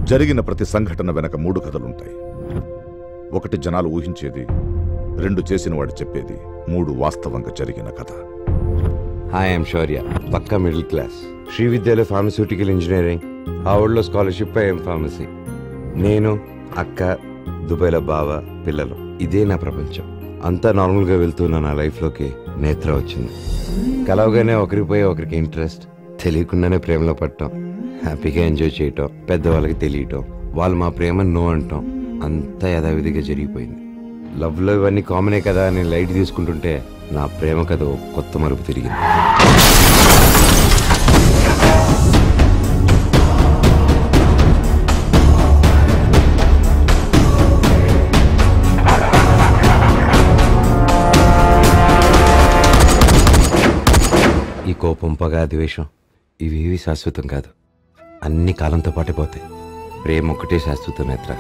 జరిగిన ప్రతి సంఘటన వెనక మూడు కథలుంటాయి ఒకటి జనాలు ఊహించేది రెండు చేసిన వాడు చెప్పేది మూడు వాస్తవంగా జరిగిన కథ హాయ్ ఐఎమ్ శౌర్య పక్కా మిడిల్ క్లాస్ శ్రీ విద్యలో ఫార్మస్యూటికల్ ఇంజనీరింగ్ హావర్డ్లో స్కాలర్షిప్ ఐఎం ఫార్మసీ నేను అక్క దుబాయ్లో బావ పిల్లలు ఇదే నా ప్రపంచం అంతా నార్మల్గా వెళ్తున్న నా లైఫ్లోకి నేత్ర వచ్చింది కలవగానే ఒకరిపోయి ఒకరికి ఇంట్రెస్ట్ తెలియకుండానే ప్రేమలో పడటం హ్యాపీగా ఎంజాయ్ చేయటం పెద్దవాళ్ళకి తెలియటం వాళ్ళు మా ప్రేమను నో అంటాం అంతా యథావిధిగా జరిగిపోయింది లవ్లో ఇవన్నీ కామనే కదా అని లైట్ తీసుకుంటుంటే నా ప్రేమ కథ ఓ కొత్త మలుపు తిరిగింది ఈ కోపం పగ ద్వేషం ఇవేవి శాశ్వతం కాదు అన్ని కాలంతో పాటే పోతాయి ప్రేమ ఒక్కటే శాశ్వతం నేత్ర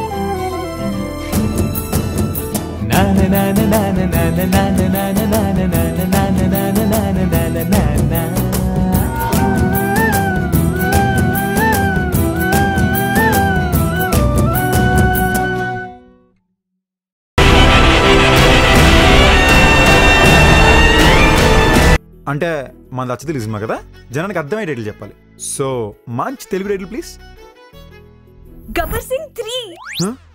అంటే మన లచ్చ తెలుగు సినిమా కదా జనానికి అర్థమయ్యేటట్లు చెప్పాలి సో మంచి తెలుగు రేట్లు please Gabbar Singh three Huh?